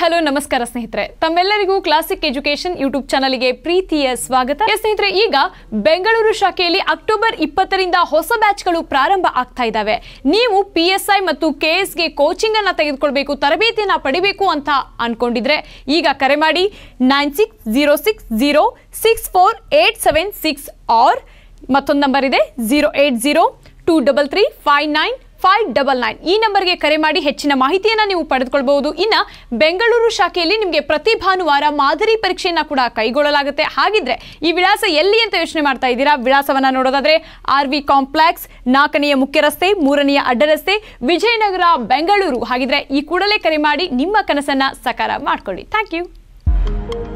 hello ನಮಸ್ಕಾರ ಸ್ನೇಹಿತರೆ ತಮ್ಮೆಲ್ಲರಿಗೂ ಕ್ಲಾಸಿಕ್ ಎಜುಕೇಶನ್ ಯೂಟ್ಯೂಬ್ ಚಾನಲ್ಗೆ ಪ್ರೀತಿಯ ಸ್ವಾಗತ ಎಸ್ ಸ್ನೇಹಿತರೆ ಈಗ ಬೆಂಗಳೂರು ಶಾಖೆಯಲ್ಲಿ ಅಕ್ಟೋಬರ್ ಇಪ್ಪತ್ತರಿಂದ ಹೊಸ ಬ್ಯಾಚ್ಗಳು ಪ್ರಾರಂಭ ಆಗ್ತಾ ಇದ್ದಾವೆ ನೀವು ಪಿ ಎಸ್ ಐ ಮತ್ತು ಕೆ ಎಸ್ಗೆ ಕೋಚಿಂಗ್ ಅನ್ನ ತೆಗೆದುಕೊಳ್ಬೇಕು ತರಬೇತಿಯನ್ನ ಪಡಿಬೇಕು ಅಂತ ಅನ್ಕೊಂಡಿದ್ರೆ ಈಗ ಕರೆ ಮಾಡಿ nine six zero six zero six four eight seven six or ಮತ್ತೊಂದು ನಂಬರ್ ಇದೆ zero eight zero two double three five nine five double nine ಈ ನಂಬರ್ಗೆ ಕರೆ ಮಾಡಿ ಹೆಚ್ಚಿನ ಮಾಹಿತಿಯನ್ನು ನೀವು ಪಡೆದುಕೊಳ್ಬಹುದು ಇನ್ನು ಬೆಂಗಳೂರು ಶಾಖೆಯಲ್ಲಿ ನಿಮಗೆ ಪ್ರತಿ ಭಾನುವಾರ ಮಾದರಿ ಪರೀಕ್ಷೆಯನ್ನ ಕೂಡ ಕೈಗೊಳ್ಳಲಾಗುತ್ತೆ ಹಾಗಿದ್ರೆ ಈ ವಿಳಾಸ ಎಲ್ಲಿ ಅಂತ ಯೋಚನೆ ಮಾಡ್ತಾ ಇದ್ದೀರಾ ವಿಳಾಸವನ್ನ ನೋಡೋದಾದ್ರೆ ಆರ್ ವಿ ಕಾಂಪ್ಲೆಕ್ಸ್ ನಾಲ್ಕನೆಯ ಮುಖ್ಯ ರಸ್ತೆ ಮೂರನೆಯ ಅಡ್ಡ ರಸ್ತೆ ವಿಜಯನಗರ ಬೆಂಗಳೂರು ಹಾಗಿದ್ರೆ ಈ ಕೂಡಲೇ ಕರೆ ಮಾಡಿ ನಿಮ್ಮ ಕನಸನ್ನ ಸಕಾರ ಮಾಡ್ಕೊಳ್ಳಿ ಥ್ಯಾಂಕ್ ಯು